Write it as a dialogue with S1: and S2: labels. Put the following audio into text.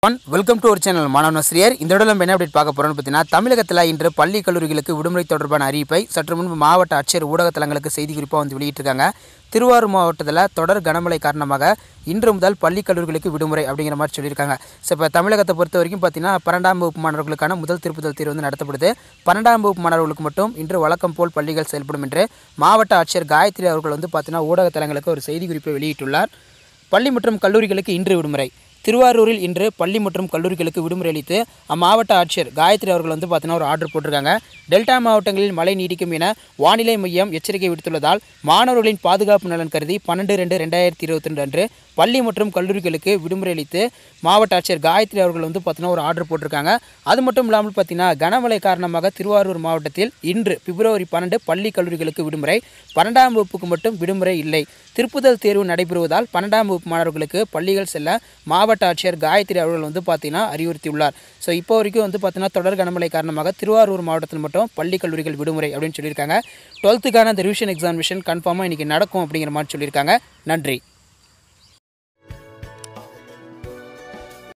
S1: one welcome to ஒரு channel மாணவனசிரியர் இந்த இடத்துல நம்ம என்ன அப்டேட் பார்க்க போகிறோம்னு பார்த்தீங்கன்னா தமிழகத்தில் இன்று பள்ளி கல்லூரிகளுக்கு விடுமுறை தொடர்பான அறிவிப்பை சற்று முன்பு மாவட்ட ஆட்சியர் ஊடகத்தலங்களுக்கு செய்தி குறிப்பாக வந்து வெளியிட்டிருக்காங்க திருவாரூர் மாவட்டத்தில் தொடர் கனமழை காரணமாக இன்று முதல் பள்ளி கல்லூரிகளுக்கு விடுமுறை அப்படிங்கிற மாதிரி சொல்லியிருக்காங்க ஸோ இப்போ தமிழகத்தை பொறுத்த வரைக்கும் பார்த்தீங்கன்னா பன்னெண்டாம் வகுப்பு மாணவர்களுக்கான முதல் திருப்புதல் தேர்வு வந்து நடத்தப்படுது பன்னெண்டாம் வகுப்பு மாணவர்களுக்கு மட்டும் இன்று வழக்கம் போல் பள்ளிகள் செயல்படும் என்று மாவட்ட ஆட்சியர் காயத்ரி அவர்கள் வந்து பார்த்தீங்கன்னா ஊடகத்தலங்களுக்கு ஒரு செய்தி குறிப்பை வெளியிட்டுள்ளார் பள்ளி மற்றும் கல்லூரிகளுக்கு இன்று விடுமுறை திருவாரூரில் இன்று பள்ளி மற்றும் கல்லூரிகளுக்கு விடுமுறை அளித்து அம்மாவட்ட ஆட்சியர் காயத்ரி அவர்கள் வந்து பார்த்தீங்கன்னா ஒரு ஆர்டர் போட்டிருக்காங்க டெல்டா மாவட்டங்களில் மழை நீடிக்கும் என வானிலை மையம் எச்சரிக்கை விடுத்துள்ளதால் மாணவர்களின் பாதுகாப்பு நலன் கருதி பன்னெண்டு ரெண்டு ரெண்டாயிரத்தி இருபத்தி ரெண்டு அன்று பள்ளி மற்றும் கல்லூரிகளுக்கு விடுமுறை அளித்து மாவட்ட ஆட்சியர் காயத்ரி அவர்கள் வந்து பார்த்தீங்கன்னா ஒரு ஆர்டர் போட்டிருக்காங்க அது மட்டும் இல்லாமல் பார்த்தீங்கன்னா கனமழை காரணமாக திருவாரூர் மாவட்டத்தில் இன்று பிப்ரவரி பன்னெண்டு பள்ளி கல்லூரிகளுக்கு விடுமுறை பன்னெண்டாம் வகுப்புக்கு மட்டும் விடுமுறை இல்லை திருப்புதல் தேர்வு நடைபெறுவதால் பன்னெண்டாம் வகுப்பு மாணவர்களுக்கு பள்ளிகள் செல்ல மாவட்ட ஆட்சியர் காயத்ரி அவர்கள் வந்து பார்த்தீங்கன்னா அறிவுறுத்தியுள்ளார் ஸோ இப்போ வரைக்கும் வந்து பார்த்தீங்கன்னா தொடர் கனமழை காரணமாக திருவாரூர் மாவட்டத்தில் மட்டும் பள்ளி கல்லூரிகள் விடுமுறை அப்படின்னு சொல்லியிருக்காங்க டுவெல்த்துக்கான இந்த ரிவிஷன் எக்ஸாமினேஷன் கன்ஃபார்மாக இன்றைக்கி நடக்கும் அப்படிங்கிற மாதிரி சொல்லியிருக்காங்க நன்றி